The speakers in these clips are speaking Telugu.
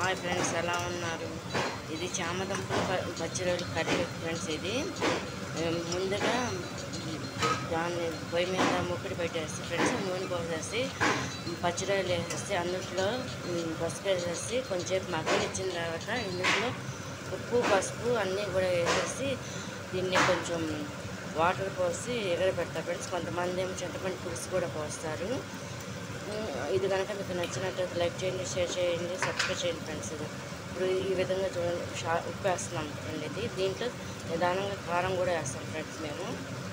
హాయ్ ఫ్రెండ్స్ ఎలా ఉన్నారు ఇది చామదుంపల ప- పచ్చిరొయ్యల కర్రీ ఫ్రెండ్స్ ఇది ఉమ్, ముందుగా దాన్ని పొయ్యి మీద ముక్కడి పెట్టేసి ఫ్రెండ్స్ నూనె పోసేసి పచ్చిరొయ్యలు వేసేసి అందులో ఉమ్, పసుపు వేసేసి కొంచెంసేపు మగ్గనిచ్చిన తర్వాత ఇందులో ఉప్పు పసుపు అన్నీ కూడా వేసేసి దీన్ని కొంచెం వాటర్ పోసి ఎగరబెడతారు ఫ్రెండ్స్ కొంతమంది ఏమో చింతపండు పులుసు కూడా పోస్తారు ఉమ్, ఇది కనుక మీకు నచ్చినట్లయితే లైక్ చేయండి షేర్ చేయండి సబ్స్క్రైబ్ చేయండి ఫ్రెండ్స్ ఇది ఇప్పుడు ఈ విధంగా చూడండి షా ఉప్పు వేస్తున్నాం ఫ్రెండ్ ఇది దీంట్లో నిదానంగా కారం కూడా వేస్తాం ఫ్రెండ్స్ మేము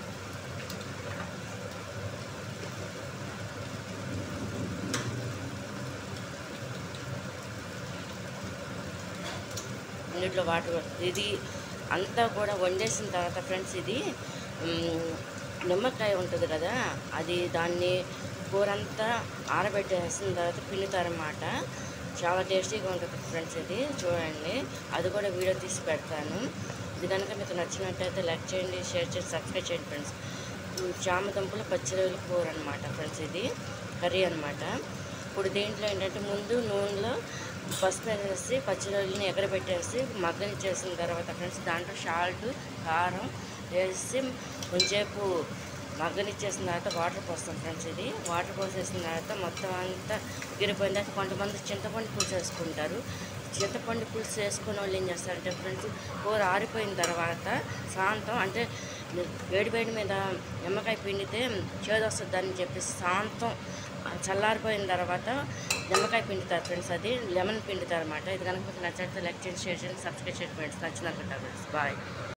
ఇందులో వాటర్ ఇది అంతా కూడా వండేసిన తర్వాత ఫ్రెండ్స్ ఇది మ్, నిమ్మకాయ ఉంటుంది కదా అది దాన్ని కూర అంతా ఆరబెట్టేసిన తర్వాత పిండుతారన్నమాట చాలా టేస్టీగా ఉంటుంది ఫ్రెండ్స్ ఇది చూడండి అది కూడా వీడియో తీసి పెడతాను ఇది కనుక మీకు నచ్చినట్టయితే లైక్ చేయండి షేర్ చేసి సబ్స్క్రైబ్ చేయండి ఫ్రెండ్స్ చామదుంపలు పచ్చిరొయ్యల కూర అనమాట ఫ్రెండ్స్ ఇది కర్రీ అనమాట ఇప్పుడు దీంట్లో ఏంటంటే ముందు నూనెలో పసుపు వేసేసి పచ్చిరొయ్యలని ఎగరబెట్టేసి మగ్గనిచ్చేసిన తర్వాత ఫ్రెండ్స్ దాంట్లో సాల్ట్ కారం వేసి కొంచెంసేపు మగ్గనిచ్చేసిన తర్వాత వాటర్ పోస్తాం ఫ్రెండ్స్ ఇది వాటర్ పోసేసిన తర్వాత మొత్తం అంతా ఎగిరిపోయిన తర్వాత కొంతమంది చింతపండు పులుసు వేసుకుంటారు చింతపండు పులుసు వేసుకున్న వాళ్ళు ఏం చేస్తారంటే ఫ్రెండ్స్ కూర ఆరిపోయిన తర్వాత శాంతం అంటే వేడి వేడి మీద నిమ్మకాయ పిండితే చేదు వస్తుందని చెప్పేసి శాంతం చల్లారిపోయిన తర్వాత నిమ్మకాయ పిండుతారు ఫ్రెండ్స్ అది లెమన్ పిండుతారు అనమాట ఇది కనుక మీకు నచ్చితే లైక్ చేయండి షేర్ చేయండి సబ్స్క్రైబ్ చేయండి ఫ్రెండ్స్ నచ్చిందనుకుంటా ఫ్రెండ్స్ బాయ్